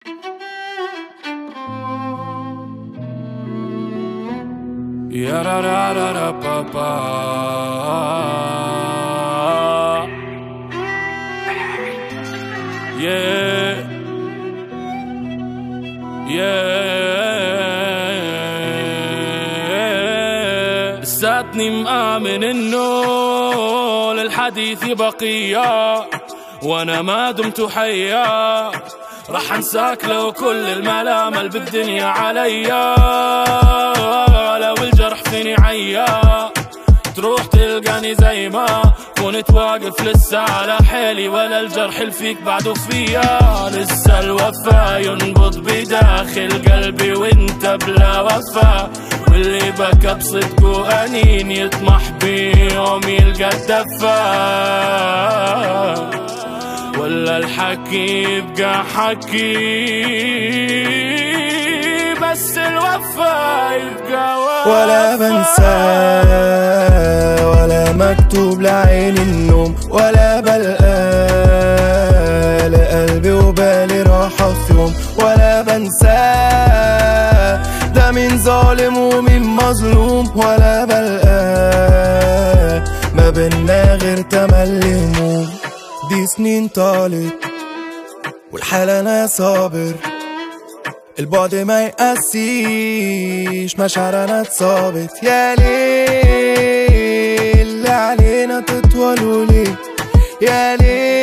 يا را را را را با با Yeah Yeah لساتني مآمن انه للحديث بقية وانا ما دمت حيا راح انساك لو كل الملامل بالدنيا عليا لو الجرح فيني عيا تروح تلقاني زي ما كنت واقف لسه على حيلي ولا الجرح اللي فيك بعده فيا لسه الوفا ينبض بداخل قلبي وانت بلا وفا واللي بكى بصدق وانين يطمح بيوم يلقى الدفا ولا الحكي يبقى حكي بس الوفا يبقى وفا ولا بنساه ولا مكتوب لعين النوم ولا بلقاه لقلبي وبالي راحة في يوم ولا بنساه ده مين ظالم ومين مظلوم ولا بلقاه ما بينا غير تملي هموم دي سنين طالت والحالة انا صابر البعد ما يقاسيش مشاعرنا اتصابت يا ليل اللي علينا تطول وليه يا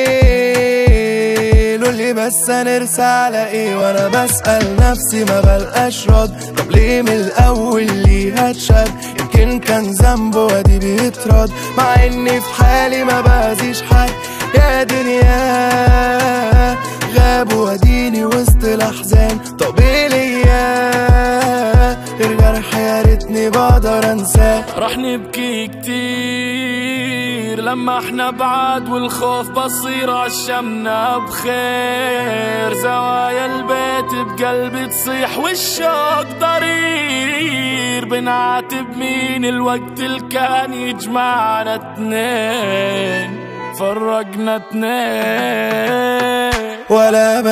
ليل واللي بس هنرسى على ايه وانا بسأل نفسي ما بلقاش رد طب ليه من الاول ليه هتشد يمكن كان ذنبه وادي بيترد مع اني في حالي ما بأذيش حد يا دنيا غاب واديني وسط الاحزان طب ايه ليا غير جرح يا ريتني بقدر انساه رح نبكي كتير لما احنا بعاد والخوف بصير عشمنا بخير زوايا البيت بقلبي تصيح والشوق ضرير بنعاتب مين الوقت اللي كان يجمعنا اتنين فرقنا اتنين ولا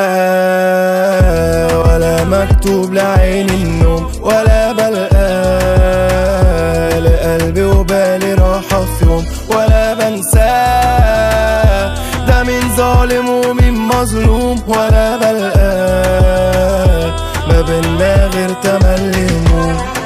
بنساه ولا مكتوب لعين النوم ولا بلقاه لقلبي وبالي راحة في يوم ولا بنساه ده مين ظالم ومين مظلوم ولا بلقاه ما بينا غير تملي هموم